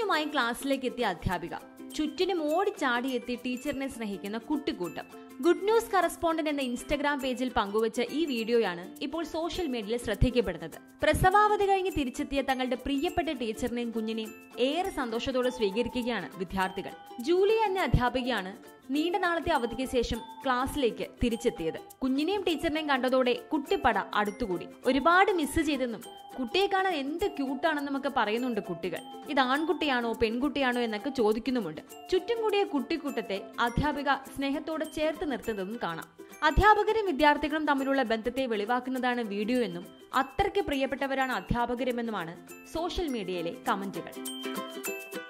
കുഞ്ഞുമായി ക്ലാസ്സിലേക്ക് എത്തിയ അധ്യാപിക ചുറ്റിനും ഓടിച്ചാടി എത്തി ടീച്ചറിനെ സ്നേഹിക്കുന്ന കുട്ടിക്കൂട്ടം ഗുഡ് ന്യൂസ് കറസ്പോണ്ടന്റ് എന്ന ഇൻസ്റ്റഗ്രാം പേജിൽ പങ്കുവച്ച ഈ വീഡിയോയാണ് ഇപ്പോൾ സോഷ്യൽ മീഡിയയിൽ ശ്രദ്ധിക്കപ്പെടുന്നത് പ്രസവാവധി കഴിഞ്ഞ് തിരിച്ചെത്തിയ തങ്ങളുടെ പ്രിയപ്പെട്ട ടീച്ചറിനെയും കുഞ്ഞിനെയും ഏറെ സന്തോഷത്തോടെ സ്വീകരിക്കുകയാണ് വിദ്യാർത്ഥികൾ ജൂലിയ എന്ന അധ്യാപികയാണ് നീണ്ട നാളത്തെ അവധിക്ക് ശേഷം ക്ലാസ്സിലേക്ക് തിരിച്ചെത്തിയത് കുഞ്ഞിനെയും ടീച്ചറിനെയും കണ്ടതോടെ കുട്ടിപ്പട അടുത്തുകൂടി ഒരുപാട് മിസ് ചെയ്തെന്നും കുട്ടിയെ കാണാൻ എന്ത് ക്യൂട്ടാണെന്നും ഒക്കെ പറയുന്നുണ്ട് കുട്ടികൾ ഇത് ആൺകുട്ടിയാണോ പെൺകുട്ടിയാണോ എന്നൊക്കെ ചോദിക്കുന്നുമുണ്ട് ചുറ്റും കൂടിയ കുട്ടിക്കൂട്ടത്തെ അധ്യാപിക സ്നേഹത്തോടെ ചേർത്ത് നിർത്തുന്നതും കാണാം അധ്യാപകരും വിദ്യാർത്ഥികളും തമ്മിലുള്ള ബന്ധത്തെ വെളിവാക്കുന്നതാണ് വീഡിയോ എന്നും അത്രയ്ക്ക് പ്രിയപ്പെട്ടവരാണ് അധ്യാപകരുമെന്നുമാണ് സോഷ്യൽ മീഡിയയിലെ കമന്റുകൾ